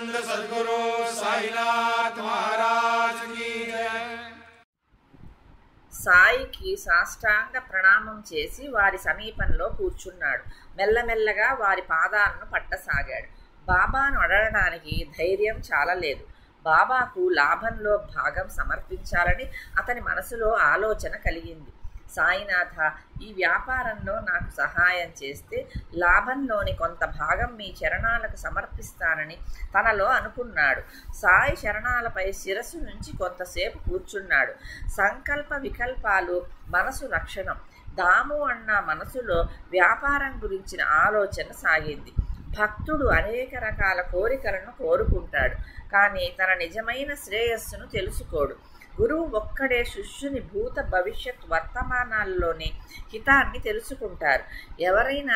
सच्चिदानंद सदगुरु साईनाथ महाराज की जय సాయికి సాష్టాంగ ప్రణామం చేసి వారి సమీపంలో కూర్చున్నాడు మెల్లమెల్లగా వారి పాదాలను పట్టసాగాడు బాబాను అడగడానికి ధైర్యం చాలలేదు బాబాకు లాభంలో భాగం సమర్పించాలని అతని మనసులో ఆలోచన కలిగింది సాయినాథ ఈ వ్యాపారంలో నాకు సహాయం చేస్తే లాభంలోని కొంత భాగం మీ చరణాలకు సమర్పిస్తానని తనలో అనుకున్నాడు సాయి చరణాలపై శిరస్సు నుంచి కొంతసేపు కూర్చున్నాడు సంకల్ప వికల్పాలు మనసు లక్షణం దాము అన్న మనసులో వ్యాపారం గురించిన ఆలోచన సాగింది భక్తుడు అనేక రకాల కోరికలను కోరుకుంటాడు కానీ తన నిజమైన శ్రేయస్సును తెలుసుకోడు గురువు ఒక్కడే శిష్యుని భూత భవిష్యత్ వర్తమానాల్లోని హితాన్ని తెలుసుకుంటారు ఎవరైనా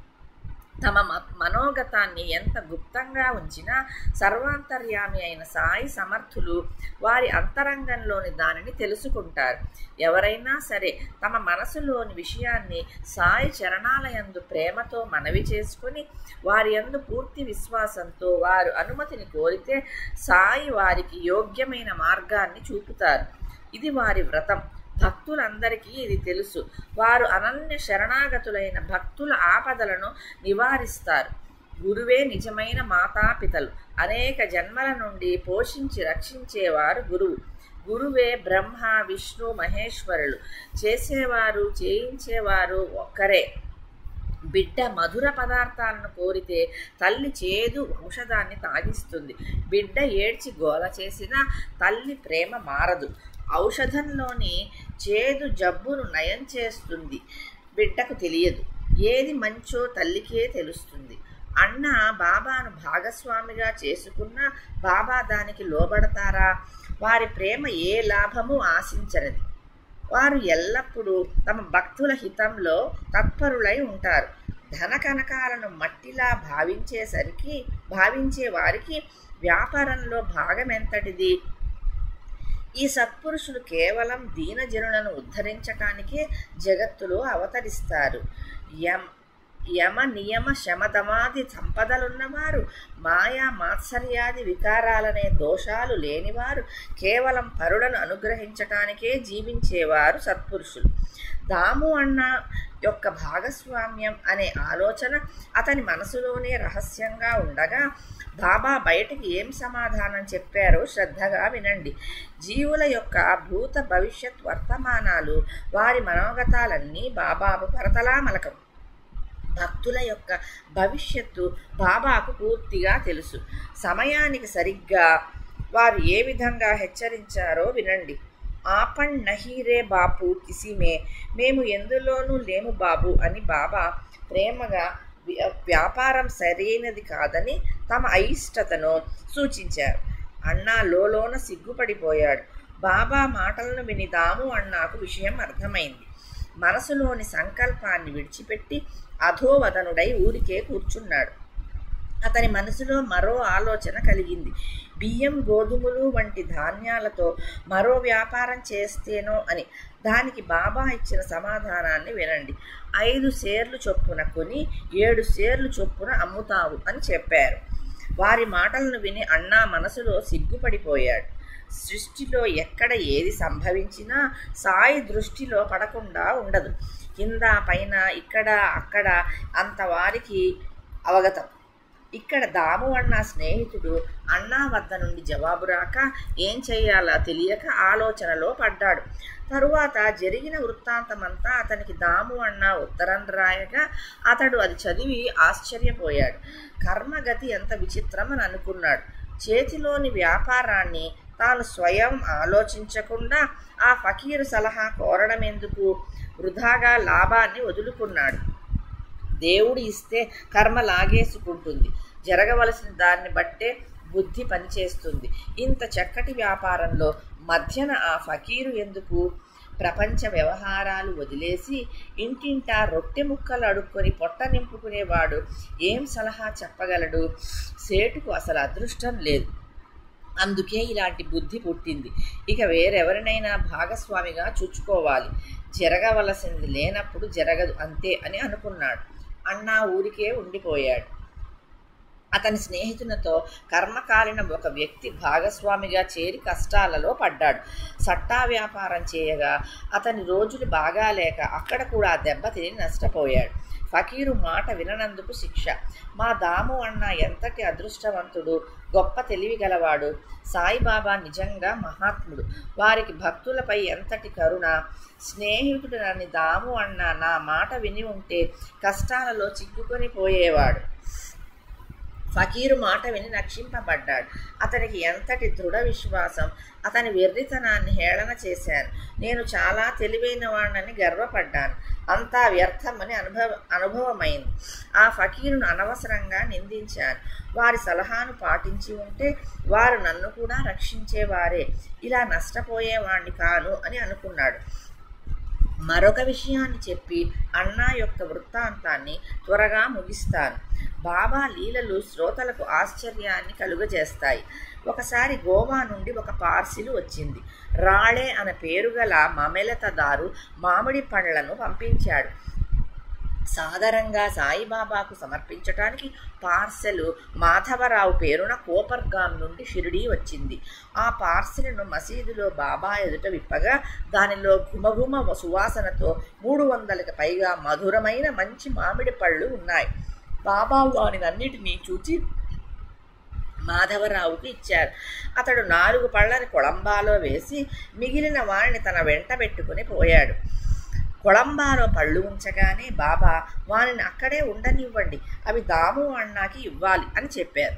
తమ మ- మనోగతాన్ని ఎంత గుప్తంగా ఉంచినా సర్వాంతర్యామి అయిన సాయి సమర్థులు వారి అంతరంగంలోని దానిని తెలుసుకుంటారు ఎవరైనా సరే తమ మనసులోని విషయాన్ని సాయి చరణాలయందు ప్రేమతో మనవి చేసుకుని వారి యందు పూర్తి విశ్వాసంతో వారు అనుమతిని కోరితే సాయి వారికి యోగ్యమైన మార్గాన్ని చూపుతారు ఇది వారి వ్రతం భక్తులందరికీ ఇది తెలుసు వారు అనన్య శరణాగతులైన భక్తుల ఆపదలను నివారిస్తారు గురువే నిజమైన మాతాపితలు అనేక జన్మల నుండి పోషించి రక్షించేవారు గురువు గురువే బ్రహ్మ విష్ణు మహేశ్వరులు చేసేవారు చేయించేవారు ఒక్కరే బిడ్డ మధుర పదార్థాలను కోరితే తల్లి చేదు ఔషధాన్ని తాగిస్తుంది బిడ్డ ఏడ్చి గోల చేసినా తల్లి ప్రేమ మారదు ఔషధంలోని చేదు జబ్బును నయం చేస్తుంది బిడ్డకు తెలియదు ఏది మంచో తల్లికే తెలుస్తుంది అన్న బాబాను భాగస్వామిగా చేసుకున్న బాబా దానికి లోబడతారా వారి ప్రేమ ఏ లాభము ఆశించనిది వారు ఎల్లప్పుడూ తమ భక్తుల హితంలో తత్పరులై ఉంటారు ధన కనకాలను మట్టిలా భావించేసరికి భావించే వారికి వ్యాపారంలో భాగం ఎంతటిది ఈ సత్పురుషులు కేవలం దీనజనులను ఉద్ధరించటానికే జగత్తులో అవతరిస్తారు యం యమ నియమ శమదమాది సంపదలున్నవారు మాయా మాత్సర్యాది వికారాలనే దోషాలు లేనివారు కేవలం పరులను అనుగ్రహించటానికే జీవించేవారు సత్పురుషులు దాము అన్న యొక్క భాగస్వామ్యం అనే ఆలోచన అతని మనసులోనే రహస్యంగా ఉండగా బాబా బయటికి ఏం సమాధానం చెప్పారో శ్రద్ధగా వినండి జీవుల యొక్క భూత భవిష్యత్ వర్తమానాలు వారి మనోగతాలన్నీ బాబాకు పరతలామలకం భక్తుల యొక్క భవిష్యత్తు బాబాకు పూర్తిగా తెలుసు సమయానికి సరిగ్గా వారు ఏ విధంగా హెచ్చరించారో వినండి ఆపణ్ నహీరే బాపు కిసిమే మేము ఎందులోనూ లేము బాబు అని బాబా ప్రేమగా వ్య- వ్యాపారం సరైనది కాదని తమ అయిష్టతను సూచించారు అన్నా లోలోన సిగ్గుపడిపోయాడు బాబా మాటలను విని దాము అన్నాకు విషయం అర్థమైంది మనసులోని సంకల్పాన్ని విడిచిపెట్టి అధోవదనుడై ఊరికే కూర్చున్నాడు అతని మనసులో మరో ఆలోచన కలిగింది బియ్యం గోధుమలు వంటి ధాన్యాలతో మరో వ్యాపారం చేస్తేనో అని దానికి బాబా ఇచ్చిన సమాధానాన్ని వినండి ఐదు షేర్లు చొప్పున కొని ఏడు షేర్లు చొప్పున అమ్ముతావు అని చెప్పారు వారి మాటలను విని అన్నా మనసులో సిగ్గుపడిపోయాడు సృష్టిలో ఎక్కడ ఏది సంభవించినా సాయి దృష్టిలో పడకుండా ఉండదు కింద పైన ఇక్కడ అక్కడ అంత వారికి అవగతం ఇక్కడ దాము అన్న స్నేహితుడు అన్నా వద్ద నుండి జవాబు రాక ఏం చేయాలో తెలియక ఆలోచనలో పడ్డాడు తరువాత జరిగిన వృత్తాంతమంతా అతనికి దాము అన్న ఉత్తరం రాయగా అతడు అది చదివి ఆశ్చర్యపోయాడు కర్మగతి ఎంత విచిత్రమని అనుకున్నాడు చేతిలోని వ్యాపారాన్ని తాను స్వయం ఆలోచించకుండా ఆ ఫకీరు సలహా కోరడం ఎందుకు వృధాగా లాభాన్ని వదులుకున్నాడు దేవుడు ఇస్తే కర్మ లాగేసుకుంటుంది జరగవలసిన దాన్ని బట్టే బుద్ధి పనిచేస్తుంది ఇంత చక్కటి వ్యాపారంలో మధ్యన ఆ ఫకీరు ఎందుకు ప్రపంచ వ్యవహారాలు వదిలేసి ఇంటింటా రొట్టె ముక్కలు అడుక్కొని పొట్ట నింపుకునేవాడు ఏం సలహా చెప్పగలడు సేటుకు అసలు అదృష్టం లేదు అందుకే ఇలాంటి బుద్ధి పుట్టింది ఇక వేరెవరినైనా భాగస్వామిగా చూచుకోవాలి జరగవలసింది లేనప్పుడు జరగదు అంతే అని అనుకున్నాడు అన్నా ఊరికే ఉండిపోయాడు అతని స్నేహితునితో కర్మకాలిన ఒక వ్యక్తి భాగస్వామిగా చేరి కష్టాలలో పడ్డాడు సట్టా వ్యాపారం చేయగా అతని రోజులు బాగాలేక అక్కడ కూడా దెబ్బతిని నష్టపోయాడు ఫకీరు మాట విననందుకు శిక్ష మా దాము అన్న ఎంతటి అదృష్టవంతుడు గొప్ప తెలివి గలవాడు సాయిబాబా నిజంగా మహాత్ముడు వారికి భక్తులపై ఎంతటి కరుణ స్నేహితుడు నన్ను దాము అన్న నా మాట విని ఉంటే కష్టాలలో చిక్కుకొని పోయేవాడు ఫకీరు మాట విని రక్షింపబడ్డాడు అతనికి ఎంతటి దృఢ విశ్వాసం అతని వెర్రితనాన్ని హేళన చేశాను నేను చాలా తెలివైన వాడినని గర్వపడ్డాను అంతా వ్యర్థమని అనుభవ అనుభవమైంది ఆ ఫకీరును అనవసరంగా నిందించాను వారి సలహాను పాటించి ఉంటే వారు నన్ను కూడా రక్షించేవారే ఇలా నష్టపోయేవాణ్ణి కాను అని అనుకున్నాడు మరొక విషయాన్ని చెప్పి అన్నా యొక్క వృత్తాంతాన్ని త్వరగా ముగిస్తాను బాబా లీలలు శ్రోతలకు ఆశ్చర్యాన్ని కలుగజేస్తాయి ఒకసారి గోవా నుండి ఒక పార్సిల్ వచ్చింది రాళే అనే పేరుగల మమెలతదారు మామిడి పండ్లను పంపించాడు సాధారణంగా సాయిబాబాకు సమర్పించటానికి పార్సెలు మాధవరావు పేరున కోపర్గాం నుండి షిరిడీ వచ్చింది ఆ పార్సెల్ను మసీదులో బాబా ఎదుట విప్పగా దానిలో ఘుమఘుమ సువాసనతో మూడు వందలకు పైగా మధురమైన మంచి మామిడి పళ్ళు ఉన్నాయి బాబా వానినన్నిటినీ చూచి మాధవరావుకి ఇచ్చారు అతడు నాలుగు పళ్ళని కొళంబాలో వేసి మిగిలిన వారిని తన వెంట పెట్టుకుని పోయాడు కొళంబాలో పళ్ళు ఉంచగానే బాబా వానిని అక్కడే ఉండనివ్వండి అవి దాము అన్నాకి ఇవ్వాలి అని చెప్పారు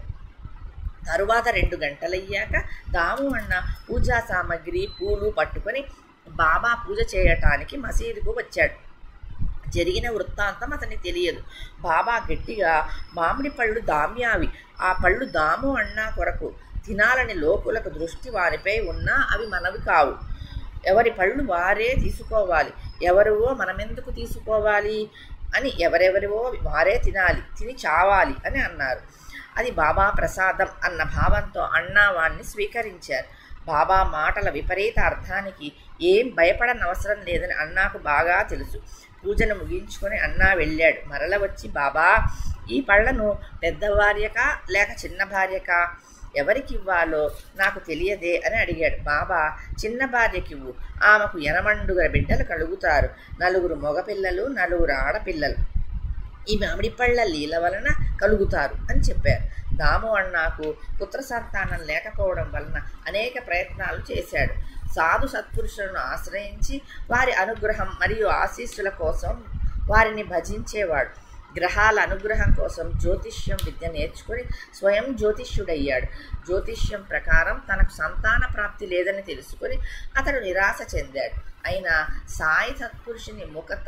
తరువాత రెండు గంటలయ్యాక దాము అన్న పూజా సామాగ్రి పూలు పట్టుకొని బాబా పూజ చేయటానికి మసీదుకు వచ్చాడు జరిగిన వృత్తాంతం అతనికి తెలియదు బాబా గట్టిగా మామిడి పళ్ళు దామ్యావి ఆ పళ్ళు దాము అన్నా కొరకు తినాలని లోకులకు దృష్టి వారిపై ఉన్నా అవి మనవి కావు ఎవరి పళ్ళు వారే తీసుకోవాలి ఎవరివో మనమెందుకు తీసుకోవాలి అని ఎవరెవరివో వారే తినాలి తిని చావాలి అని అన్నారు అది బాబా ప్రసాదం అన్న భావంతో అన్నా వాణ్ణి స్వీకరించారు బాబా మాటల విపరీత అర్థానికి ఏం భయపడనవసరం లేదని అన్నాకు బాగా తెలుసు పూజను ముగించుకొని అన్నా వెళ్ళాడు మరల వచ్చి బాబా ఈ పళ్ళను పెద్ద భార్యకా లేక చిన్న భార్యకా ఎవరికి ఇవ్వాలో నాకు తెలియదే అని అడిగాడు బాబా చిన్న భార్యకివ్వు ఆమెకు ఎనమండుగర బిడ్డలు కలుగుతారు నలుగురు మగపిల్లలు నలుగురు ఆడపిల్లలు ఈ మామిడి పళ్ళ లీల వలన కలుగుతారు అని చెప్పారు దాము అన్నాకు పుత్ర సంతానం లేకపోవడం వలన అనేక ప్రయత్నాలు చేశాడు సాధు సత్పురుషులను ఆశ్రయించి వారి అనుగ్రహం మరియు ఆశీస్సుల కోసం వారిని భజించేవాడు గ్రహాల అనుగ్రహం కోసం జ్యోతిష్యం విద్య నేర్చుకుని స్వయం జ్యోతిష్యుడయ్యాడు జ్యోతిష్యం ప్రకారం తనకు సంతాన ప్రాప్తి లేదని తెలుసుకుని అతడు నిరాశ చెందాడు అయినా సాయి సత్పురుషుని ముఖత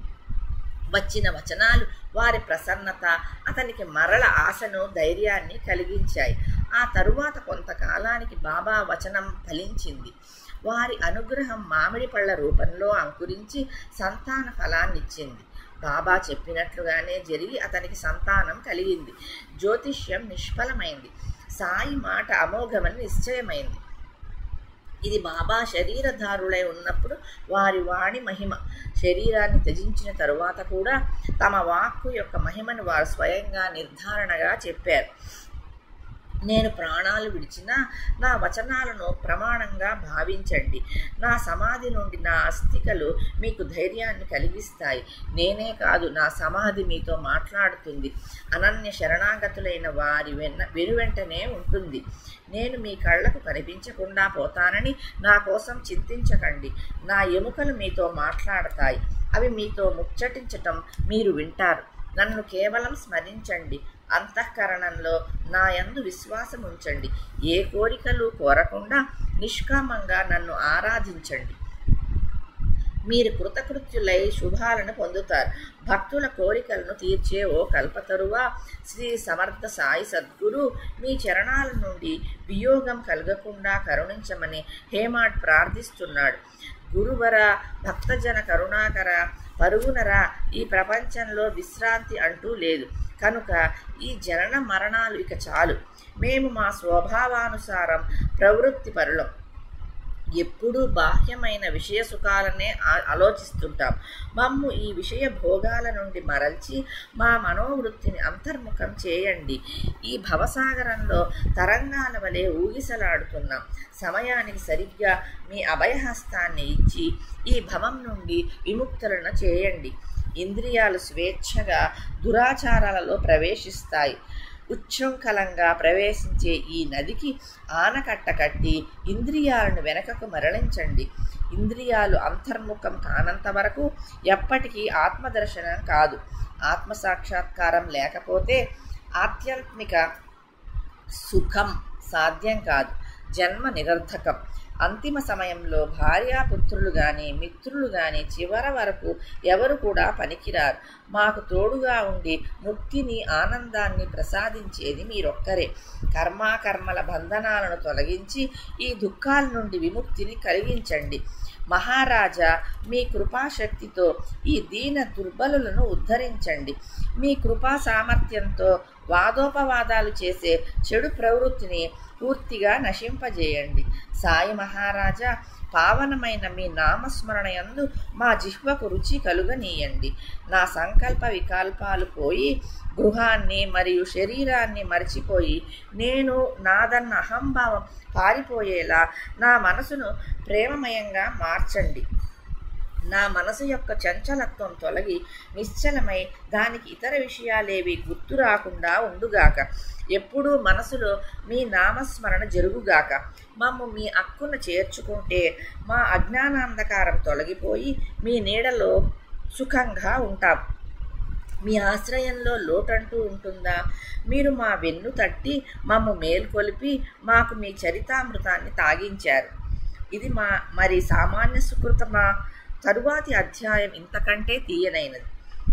వచ్చిన వచనాలు వారి ప్రసన్నత అతనికి మరల ఆశను ధైర్యాన్ని కలిగించాయి ఆ తరువాత కొంతకాలానికి బాబా వచనం ఫలించింది వారి అనుగ్రహం మామిడి పళ్ళ రూపంలో అంకురించి సంతాన ఫలాన్నిచ్చింది బాబా చెప్పినట్లుగానే జరిగి అతనికి సంతానం కలిగింది జ్యోతిష్యం నిష్ఫలమైంది సాయి మాట అమోఘమని నిశ్చయమైంది ఇది బాబా శరీరధారులై ఉన్నప్పుడు వారి వాణి మహిమ శరీరాన్ని త్యజించిన తరువాత కూడా తమ వాక్కు యొక్క మహిమను వారు స్వయంగా నిర్ధారణగా చెప్పారు నేను ప్రాణాలు విడిచినా నా వచనాలను ప్రమాణంగా భావించండి నా సమాధి నుండి నా అస్థికలు మీకు ధైర్యాన్ని కలిగిస్తాయి నేనే కాదు నా సమాధి మీతో మాట్లాడుతుంది అనన్య శరణాగతులైన వారి వెన్న వెనువెంటనే ఉంటుంది నేను మీ కళ్ళకు కనిపించకుండా పోతానని నా కోసం చింతించకండి నా ఎముకలు మీతో మాట్లాడతాయి అవి మీతో ముచ్చటించటం మీరు వింటారు నన్ను కేవలం స్మరించండి అంతఃకరణంలో నా యందు విశ్వాసం ఉంచండి ఏ కోరికలు కోరకుండా నిష్కామంగా నన్ను ఆరాధించండి మీరు కృతకృత్యులై శుభాలను పొందుతారు భక్తుల కోరికలను తీర్చే ఓ కల్పతరువా శ్రీ సమర్థ సాయి సద్గురు మీ చరణాల నుండి వియోగం కలగకుండా కరుణించమని హేమాడ్ ప్రార్థిస్తున్నాడు గురువర భక్తజన కరుణాకర పరుగునరా ఈ ప్రపంచంలో విశ్రాంతి అంటూ లేదు కనుక ఈ జనన మరణాలు ఇక చాలు మేము మా స్వభావానుసారం ప్రవృత్తి పరులం ఎప్పుడూ బాహ్యమైన విషయ సుఖాలనే ఆ- ఆలోచిస్తుంటాం మమ్ము ఈ విషయ భోగాల నుండి మరల్చి మా మనోవృత్తిని అంతర్ముఖం చేయండి ఈ భవసాగరంలో తరంగాల వలె ఊగిసలాడుతున్నాం సమయానికి సరిగ్గా మీ అభయహస్తాన్ని ఇచ్చి ఈ భవం నుండి విముక్తులను చేయండి ఇంద్రియాలు స్వేచ్ఛగా దురాచారాలలో ప్రవేశిస్తాయి ఉచ్ఛృంఖలంగా ప్రవేశించే ఈ నదికి ఆనకట్ట కట్టి ఇంద్రియాలను వెనకకు మరలించండి ఇంద్రియాలు అంతర్ముఖం కానంత వరకు ఎప్పటికీ ఆత్మదర్శనం కాదు ఆత్మ సాక్షాత్కారం లేకపోతే ఆధ్యాత్మిక సుఖం సాధ్యం కాదు జన్మ నిరర్ధకం అంతిమ సమయంలో భార్యాపుత్రులు కానీ మిత్రులు కానీ చివరి వరకు ఎవరు కూడా పనికిరారు మాకు తోడుగా ఉండి ముక్తిని ఆనందాన్ని ప్రసాదించేది మీరొక్కరే కర్మాకర్మల బంధనాలను తొలగించి ఈ దుఃఖాల నుండి విముక్తిని కలిగించండి మహారాజా మీ కృపాశక్తితో ఈ దీన దుర్బలులను ఉద్ధరించండి మీ కృపా సామర్థ్యంతో వాదోపవాదాలు చేసే చెడు ప్రవృత్తిని పూర్తిగా నశింపజేయండి సాయి మహారాజా పావనమైన మీ నామస్మరణ యందు మా జిహ్వకు రుచి కలుగనీయండి నా సంకల్ప వికల్పాలు పోయి గృహాన్ని మరియు శరీరాన్ని మరిచిపోయి నేను నాదన్న అహంభావం పారిపోయేలా నా మనసును ప్రేమమయంగా మార్చండి నా మనసు యొక్క చంచలత్వం తొలగి నిశ్చలమై దానికి ఇతర విషయాలేవి గుర్తు రాకుండా ఉండుగాక ఎప్పుడూ మనసులో మీ నామస్మరణ జరుగుగాక మమ్ము మీ అక్కున చేర్చుకుంటే మా అజ్ఞానాంధకారం తొలగిపోయి మీ నీడలో సుఖంగా ఉంటాం మీ ఆశ్రయంలో లోటంటూ ఉంటుందా మీరు మా వెన్ను తట్టి మమ్ము మేల్కొలిపి మాకు మీ చరితామృతాన్ని తాగించారు ఇది మా మరి సామాన్య సుకృతమా తరువాతి అధ్యాయం ఇంతకంటే తీయనైనది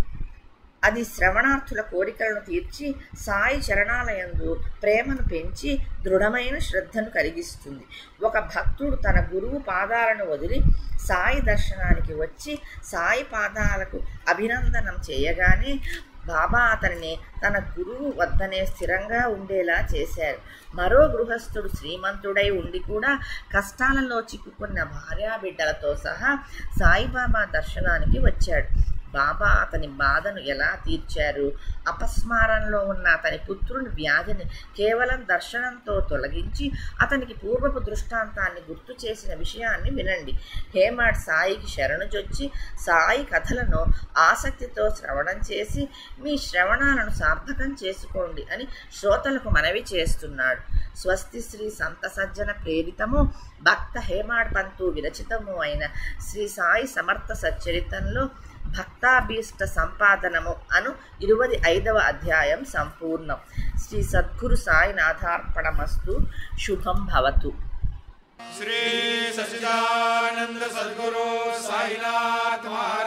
అది శ్రవణార్థుల కోరికలను తీర్చి సాయి చరణాలయందు ప్రేమను పెంచి దృఢమైన శ్రద్ధను కలిగిస్తుంది ఒక భక్తుడు తన గురువు పాదాలను వదిలి సాయి దర్శనానికి వచ్చి సాయి పాదాలకు అభినందనం చేయగానే బాబా అతనిని తన గురువు వద్దనే స్థిరంగా ఉండేలా చేశారు మరో గృహస్థుడు శ్రీమంతుడై ఉండి కూడా కష్టాలలో చిక్కుకున్న భార్యాబిడ్డలతో సహా సాయిబాబా దర్శనానికి వచ్చాడు బాబా అతని బాధను ఎలా తీర్చారు అపస్మారంలో ఉన్న అతని పుత్రుని వ్యాధిని కేవలం దర్శనంతో తొలగించి అతనికి పూర్వపు దృష్టాంతాన్ని గుర్తు చేసిన విషయాన్ని వినండి హేమాడ్ సాయికి శరణుజొచ్చి సాయి కథలను ఆసక్తితో శ్రవణం చేసి మీ శ్రవణాలను సార్థకం చేసుకోండి అని శ్రోతలకు మనవి చేస్తున్నాడు స్వస్తి శ్రీ సంత సజ్జన ప్రేరితము భక్త హేమాడ్ పంతు విరచితము అయిన శ్రీ సాయి సమర్థ సచ్చరితంలో భక్తాభీష్ట సంపాదనము అను ఇరువది ఐదవ అధ్యాయం సంపూర్ణం శ్రీ సద్గురు సాయినాథార్పణమస్తు శుభం భవతు श्री सच्चिदानंद सदगुरु साईनाथ महाराज